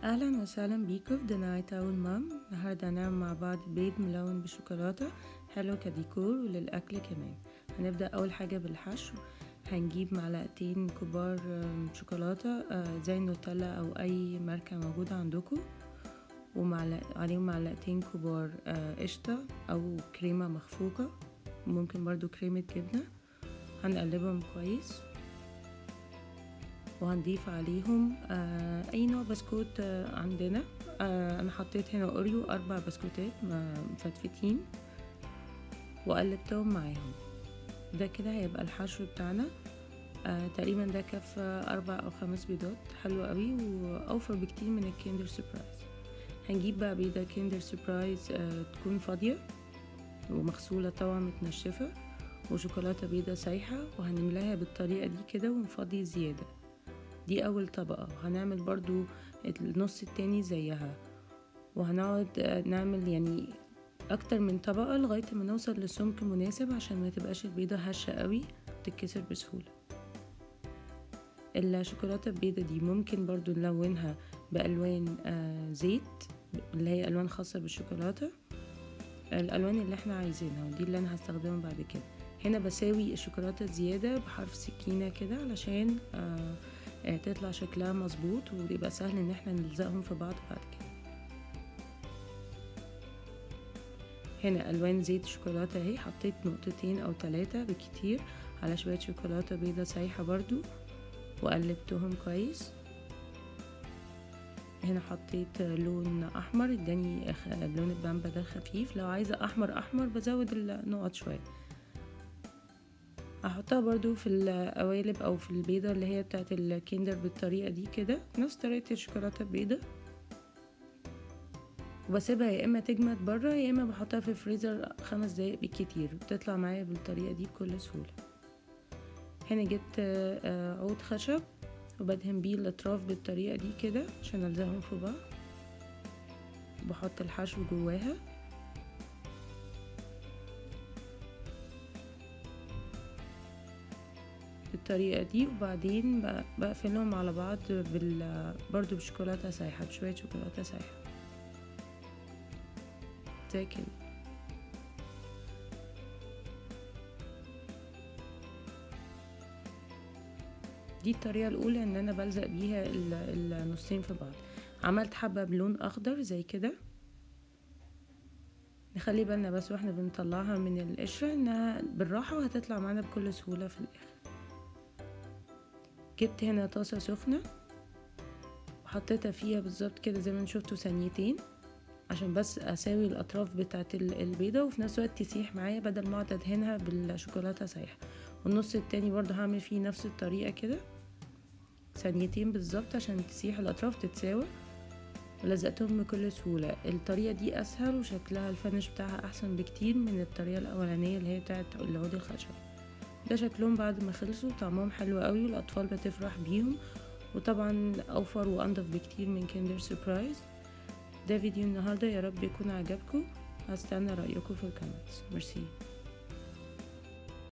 اهلا وسهلا بيكم في دناية اول مام النهارده هنعمل مع بعض بيض ملون بالشوكولاته حلو كديكور وللاكل كمان هنبدا اول حاجه بالحشو هنجيب معلقتين كبار آم، شوكولاته آه، زي النوتيلا او اي ماركه موجوده عندكم ومعلق عليهم معلقتين كبار آه، قشطه او كريمه مخفوقه ممكن برضو كريمه جبنه هنقلبهم كويس وهنضيف عليهم آه اي نوع بسكوت آه عندنا آه انا حطيت هنا اوريو اربع بسكوتات مفتفتين وقلبتهم معاهم ده كده هيبقى الحشو بتاعنا آه تقريبا ده كف اربع او خمس بيضات حلو قوي واوفر بكتير من الكيندر سربرايز هنجيب بقى بيضة كيندر سربرايز آه تكون فاضية ومغسولة طبعا متنشفة وشوكولاتة بيضة سايحة وهنملاها بالطريقة دي كده ونفضي زيادة دي اول طبقة هنعمل برضو النص التاني زيها وهنقعد آه، نعمل يعني اكتر من طبقة لغاية ما نوصل لسمك مناسب عشان ما تبقاش البيضة هشة قوي تتكسر بسهولة الشوكولاتة البيضة دي ممكن برضو نلونها بألوان آه زيت اللي هي ألوان خاصة بالشوكولاتة الألوان اللي احنا عايزينها ودي اللي أنا هستخدمها بعد كده هنا بساوي الشوكولاتة زيادة بحرف سكينة كده علشان آه آه، تطلع شكلها مظبوط ويبقى سهل ان احنا نلزقهم في بعض بعد كده هنا الوان زيت شوكولاته اهي حطيت نقطتين او ثلاثة بكتير على شوية شوكولاتة بيضة سايحة برضو وقلبتهم كويس هنا حطيت لون احمر اداني خ- لون البامبا ده خفيف لو عايزة احمر احمر بزود النقط شوية هحطها برضو في القوالب او في البيضة اللي هي بتاعت الكيندر بالطريقة دي كده نفس طريقة الشوكولاتة البيضة وبسيبها يا اما تجمد بره يا اما بحطها في الفريزر خمس دقايق بالكتير بتطلع معايا بالطريقة دي بكل سهولة هنا جبت آه، آه، عود خشب وبدهن بيه الاطراف بالطريقة دي كده عشان الزقهم في بعض بحط الحشو جواها بالطريقة دي وبعدين ب- بقفلهم على بعض بال برضو بشوكولاتة سايحة بشوية شوكولاتة سايحة زي كده دي الطريقة الأولى إن أنا بلزق بيها ال- النصين في بعض عملت حبة بلون أخضر زي كده نخلي بالنا بس واحنا بنطلعها من القشرة إنها بالراحة وهتطلع معانا بكل سهولة في الآخر جبت هنا طاسة سخنة وحطيتها فيها بالظبط كده زي ما انتوا شفتوا ثانيتين عشان بس اساوي الاطراف بتاعت ال- البيضة وفي نفس الوقت تسيح معايا بدل ما اقعد ادهنها بالشوكولاتة سايحة والنص التاني برضه هعمل فيه نفس الطريقة كده ثانيتين بالظبط عشان تسيح الاطراف تتساوى ولزقتهم بكل سهولة الطريقة دي اسهل وشكلها الفينش بتاعها احسن بكتير من الطريقة الاولانية اللي هي بتاعت العود الخشب ده شكلهم بعد ما خلصوا طعمهم حلو قوي والاطفال بتفرح بيهم وطبعا اوفر وانضف بكتير من كيندر سربرايز ده فيديو النهارده يا رب يكون عجبكم هستنى رايكم في الكومنتس ميرسي